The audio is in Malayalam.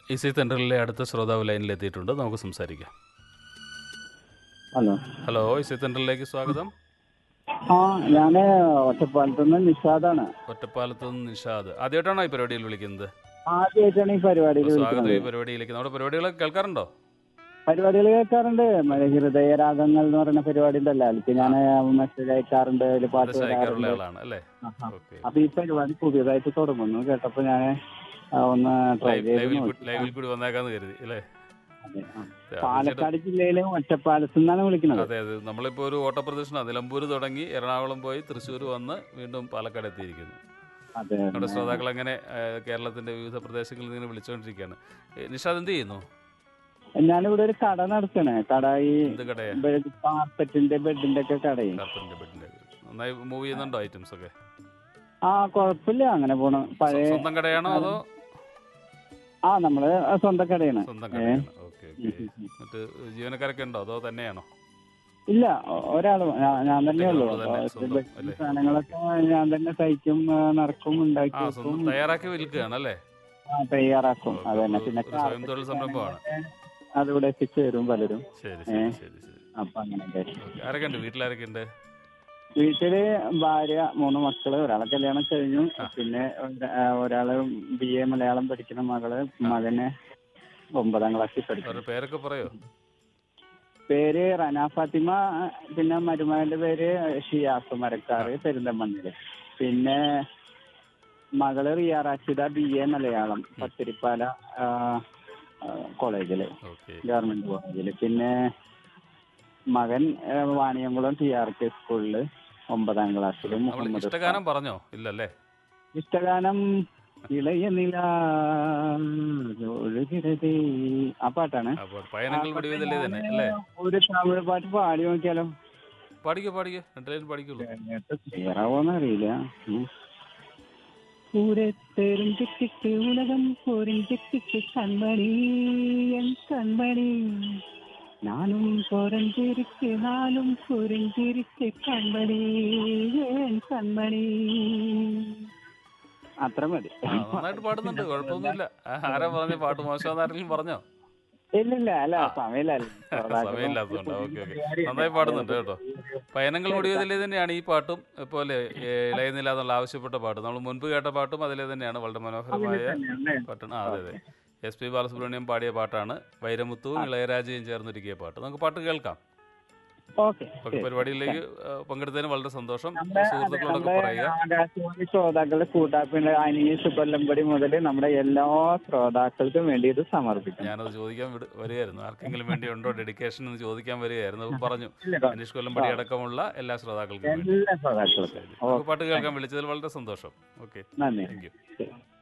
ഇസി സെൻറ്ററിലെ അടുത്ത ശ്രോതാവ് ലൈനിൽ എത്തിയിട്ടുണ്ട് നമുക്ക് സംസാരിക്കാം ഹലോ ഹലോ ഇസി സെൻറ്ററിലേക്ക് സ്വാഗതം ആ ഞാന് ഒറ്റപ്പാലത്തുനിന്ന് നിഷാദാണ് ഒറ്റപ്പാലത്ത് നിന്ന് നിഷാദ് ആദ്യമായിട്ടാണോ ഈ പരിപാടിയിൽ വിളിക്കുന്നത് ആദ്യമായിട്ടാണ് ഈ പരിപാടിയിൽ സ്വാഗതം ഈ വിളിക്കുന്നത് പരിപാടിയിലേക്ക് നമ്മുടെ പരിപാടികളൊക്കെ കേൾക്കാറുണ്ടോ പരിപാടികൾ കേൾക്കാറുണ്ട് മറ്റേ ഹൃദയരാഗങ്ങൾ എന്ന് പറയുന്ന പരിപാടി ഉണ്ടല്ലോ അതിലേക്ക് ഞാൻ മെസ്സേജ് അയക്കാറുണ്ട് അതിൽ പാട്ട് മെസ്സേജ് അയക്കാറുള്ള വരാറുണ്ട് ആളാണ് അല്ലേ ആഹാ. ഓക്കെ അപ്പൊ ഈ പരിപാടി പുതിയതായിട്ട് തുടങ്ങുന്നു കേട്ടപ്പോ ഞാൻ ഒന്ന് ട്രൈ ചെയ്ത് ലൈവിൽ നോക്കി. കൂടി- ലൈവിൽ കൂടി വന്നേക്കാന്ന് കരുതി അല്ലേ അതെ, ആ. തീർച്ചയായിട്ടും. പാലക്കാട് ജില്ലയിലെ ഒറ്റപ്പാലത്ത് നിന്നാണ് വിളിക്കുന്നത് അതെ അതെ നമ്മളിപ്പോ ഒരു ഓട്ടപ്രദക്ഷിണ നിലമ്പൂർ തുടങ്ങി എറണാകുളം പോയി തൃശ്ശൂർ വന്ന് വീണ്ടും പാലക്കാട് എത്തിയിരിക്കുന്നു അതെ നമ്മുടെ ശ്രോതാക്കൾ അങ്ങനെ ഏഹ്, കേരളത്തിന്റെ വിവിധ പ്രദേശങ്ങളിൽ നിന്ന് ഇങ്ങനെ വിളിച്ചുകൊണ്ടിരിക്കുകയാണ് ഏഹ്, നിഷാദ് എന്ത് ചെയ്യുന്നു ഞാനിവിടെ ഒരു കട നടത്തണേ കട ഈ എന്ത് കടയാ ബെഡ് കാർപ്പറ്റിന്റെ ബെഡിന്റെ ഒക്കെ കടയും കാർപ്പറ്റിന്റെ ബെഡിന്റെ നന്നായി മൂവ് ചെയ്യുന്നുണ്ടോ ഐറ്റംസ് ഒക്കെ ആ കുഴപ്പമില്ല അങ്ങനെ പോണു പഴയ സ്വന്തം കടയാണോ അതോ ആ നമ്മള് സ്വന്തം കടയാണ് സ്വന്തം കടയാണ് ഓക്കെ ഓക്കെ മറ്റ് ജീവനക്കാരൊക്കെ ഉണ്ടോ അതോ തന്നെയാണോ ഇല്ല ഒ- ഒരാള് ഞാ- ഞാൻ തന്നെ ഉള്ളൂ ഒരാള് തന്നെ സ്വന്തം, ബെഡ് അല്ലേ? സാധനങ്ങളൊക്കെ ഞാൻ തന്നെ തയ്ക്കും ആ, നടക്കും ഉണ്ടാക്കി ആ വെക്കും സ്വന്തം തയ്യാറാക്കി വിൽക്കുകയാണ് അല്ലേ ആ, തയ്യാറാക്കും ഓക്കെ, അത് തന്നെ ഒരു- പിന്നെ ഒരു സ്വയം തൊഴിൽ സംരംഭമാണ് അതിവിടെ എത്തിച്ചു തരും പലരും ശരി ശരി ശരി ശരി അപ്പൊ അങ്ങനെയൊക്കെ ഓക്കെ ആരൊക്കെ ഉണ്ട് വീട്ടിലാരൊക്കെ ഉണ്ട് വീട്ടില് ഭാര്യ മൂന്ന് മക്കള് ഒരാളെ കല്യാണം കഴിഞ്ഞു ആ. പിന്നെ ഒര- ആ, ഒരാള് ബി എ മലയാളം പഠിക്കുന്ന മകള് മകന് ഒമ്പതാം ക്ലാസ്സിൽ പഠിക്കുന്നു അവരുടെ പേരൊക്കെ പറയോ പേര് റന ഫാത്തിമ പിന്നെ മരുമകന്റെ പേര് ഷിയാസ് മരക്കാറ് പെരിന്തമണ്ണയില് പിന്നെ മകള് റിയ റാഷിദ ബി എ മലയാളം പത്തിരിപ്പാല ആ, ആ, കോളേജില് ഓക്കെ ഗവൺമെന്റ് കോളേജില് പിന്നെ മകൻ ആ, വാണിയംകുളം ടി ആർ കെ സ്കൂളില് ഒമ്പതാം ക്ലാസ്സിലും നമ്മൾ മുഹമ്മദ് ഇഷ്ടഗാനം പറഞ്ഞോ ഇല്ലല്ലേ ഇഷ്ടഗാനം ഇളയ നില ഒഴുകിടതേ ആ പാട്ടാണ് അപ്പോൾ പയനങ്ങൾ വിടുവതല്ലേ തന്നെ അല്ലേ ഒരു തമിഴ് പാട്ട് പാടി നോക്കിയാലോ പാടിക്കോ പാടിക്കോ രണ്ടുപേരും പാടിക്കുള്ളൂ ക്ലിയർ ആവോന്ന് അറിയില്ല ഉം. കൂടെ തെറിഞ്ചിട്ടിട്ട് ഉലകം പൊരിഞ്ചിട്ടിട്ട് കൺമണി എൻ കൺമണി நானும் பொறந்திருக்கு நானும் புரிஞ்சிருக்கு கண்மணி ஏன் கண்മണി അത്ര മതി ആ, നന്നായിട്ട് പാടുന്നുണ്ട് കുഴപ്പമൊന്നുമില്ല ആ, ആരാ പറഞ്ഞ പാട്ട് മോശമെന്ന് ആരെങ്കിലും പറഞ്ഞോ ഇല്ലില്ല അല്ല സമയമില്ല സമയമില്ലാത്തതുകൊണ്ട് ഓക്കെ ഓക്കെ നന്നായി പാടുന്നുണ്ട് കേട്ടോ പയനങ്ങൾ മുടിയതിലെ തന്നെയാണ് ഈ പാട്ടും പോലെ ഇളയുന്നില്ല എന്നുള്ള ആവശ്യപ്പെട്ട പാട്ട് നമ്മൾ മുൻപ് കേട്ട പാട്ടും അതിലെ തന്നെയാണ് വളരെ മനോഹരമായ പാട്ടാണ് ആ അതെ അതെ എസ് പി ബാലസുബ്രഹ്മണ്യം പാടിയ പാട്ടാണ് വൈരമുത്തുവും ഇളയരാജയും ചേർന്നൊരുക്കിയ പാട്ട് നമുക്ക് പാട്ട് കേൾക്കാം ഓക്കെ ഓക്കെ പരിപാടിയിലേക്ക് ആ, പങ്കെടുത്തതിന് വളരെ സന്തോഷം നമ്മുടെ സുഹൃത്തുക്കളോടൊക്കെ നമ്മുടെ പറയുക ആകാശവാണി ശ്രോതാക്കളുടെ കൂട്ടാപ്പിന്റെ അനീസ് കൊല്ലമ്പടി മുതൽ നമ്മുടെ എല്ലാ ശ്രോതാക്കൾക്കും വേണ്ടി ഇത് സമർപ്പിക്കും ഞാനത് ചോദിക്കാൻ വിട- വരികയായിരുന്നു ആർക്കെങ്കിലും വേണ്ടി ഉണ്ടോ ഡെഡിക്കേഷൻ എന്ന് ചോദിക്കാൻ വരികയായിരുന്നു അപ്പോൾ പറഞ്ഞു ഇല്ല, അനീഷ് കൊല്ലംപടി അടക്കമുള്ള എല്ലാ ശ്രോതാക്കൾക്കും വേണ്ടി എല്ലാ ശ്രോതാക്കൾക്കും നമുക്ക് പാട്ട് കേൾക്കാൻ വിളിച്ചതിൽ വളരെ സന്തോഷം ഓക്കെ നന്ദി താങ്ക് യു ശരി.